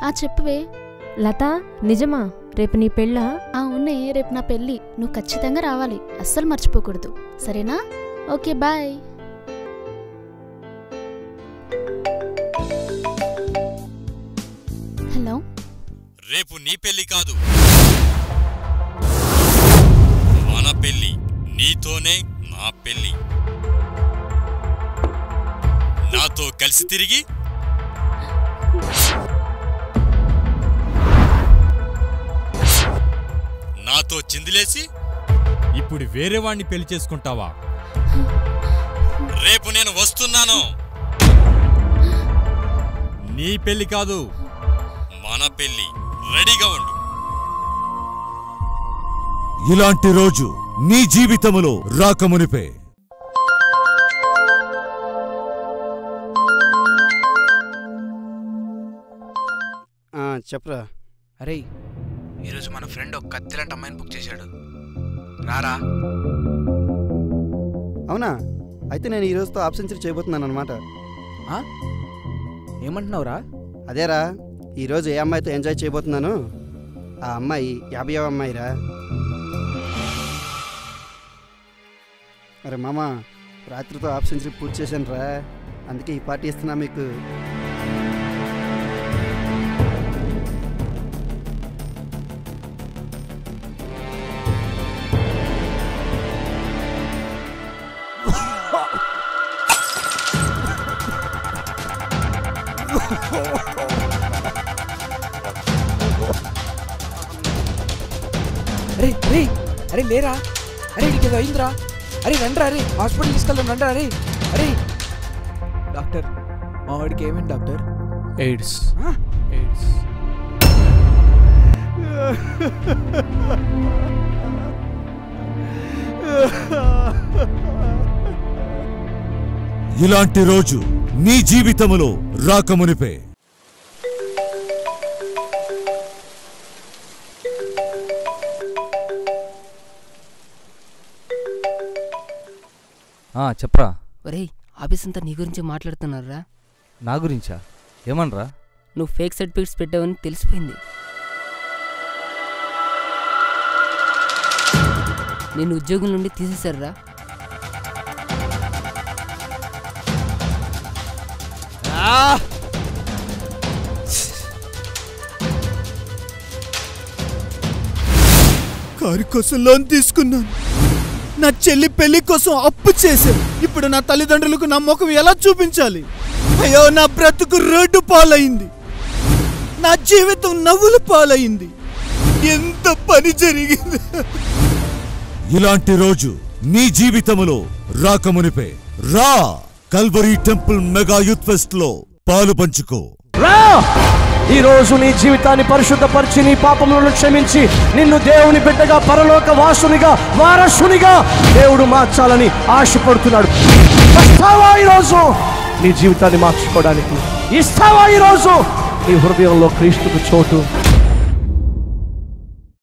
ఆ చెప్పవే లత నిజమా రేపు నీ పెళ్ళా ఆ ఉన్నే రేపు నా పెళ్ళి నువ్వు ఖచ్చితంగా రావాలి అస్సలు మర్చిపోకూడదు సరేనా ఓకే బాయ్ హలో రేపు నీ పెళ్లి కాదు మన పెళ్లి నీతోనే నా పెళ్లి నాతో కలిసి తిరిగి నాతో చిందిలేసి ఇప్పుడు వేరే వాణ్ణి పెళ్లి చేసుకుంటావా రేపు నేను వస్తున్నాను నీ పెళ్లి కాదు మన పెళ్లి రెడీగా ఉండు ఇలాంటి రోజు నీ జీవితములో రాకమునిపే ఆ, చెప్పరా అరే ఈరోజు మన ఫ్రెండ్ ఒక కత్తిలాంటి అమ్మాయిని బుక్ చేశాడు రారా అవునా అయితే నేను ఈ రోజుతో హాఫ్ సెంచరీ చేయబోతున్నాను అనమాట ఆ? ఏమంటున్నావురా అదేరా ఈరోజు ఏ అమ్మాయితో ఎంజాయ్ చేయబోతున్నాను ఆ అమ్మాయి యాభై అమ్మాయిరా అరే మామ రాత్రితో హాఫ్ సెంచరీ పూర్తి చేశాను రా అందుకే ఈ పార్టీ ఇస్తున్నా మీకు అరే అరే అరే లేరా అరే నీకు ఏదో అయిందిరా అరే రండ్రా అరే హాస్పిటల్ తీసుకెళ్దాం రండ్రా అరే అరే డాక్టర్ మా వాడికి ఏమైంది డాక్టర్ ఎయిడ్స్ ఆ? ఎయిడ్స్ ఇలాంటి రోజు నీ జీవితములో రాకమునిపే ఆ, చెప్పరా ఒరేయ్ ఆఫీస్ అంతా నీ గురించి మాట్లాడుతున్నారా నా గురించా ఏమనరా నువ్వు ఫేక్ సర్టిఫికేట్స్ పెట్టావని తెలిసిపోయింది నేను ఉద్యోగం నుండి తీసేశారా కారు కోసం లోన్ తీసుకున్నాను నా చెల్లి పెళ్లి కోసం అప్పు చేశాను ఇప్పుడు నా తల్లిదండ్రులకు నా ముఖం ఎలా చూపించాలి అయ్యో నా బ్రతుకు రోడ్డు పాలైంది నా జీవితం నవ్వులు పాలైంది ఎంత పని జరిగింది ఇలాంటి రోజు నీ జీవితములో రాకమునిపే రా Calvary temple mega youth fest లో పాలు పంచుకో రా ఈ రోజు నీ జీవితాన్ని పరిశుద్ధపరిచి నీ పాపములను క్షమించి నిన్ను దేవుని బిడ్డగా పరలోక వాసునిగా వారసునిగా దేవుడు మార్చాలని ఆశపడుతున్నాడు వస్తావా ఈరోజు నీ జీవితాన్ని మార్చుకోవడానికి ఇస్తావా ఈరోజు నీ హృదయంలో క్రీస్తుకు చోటు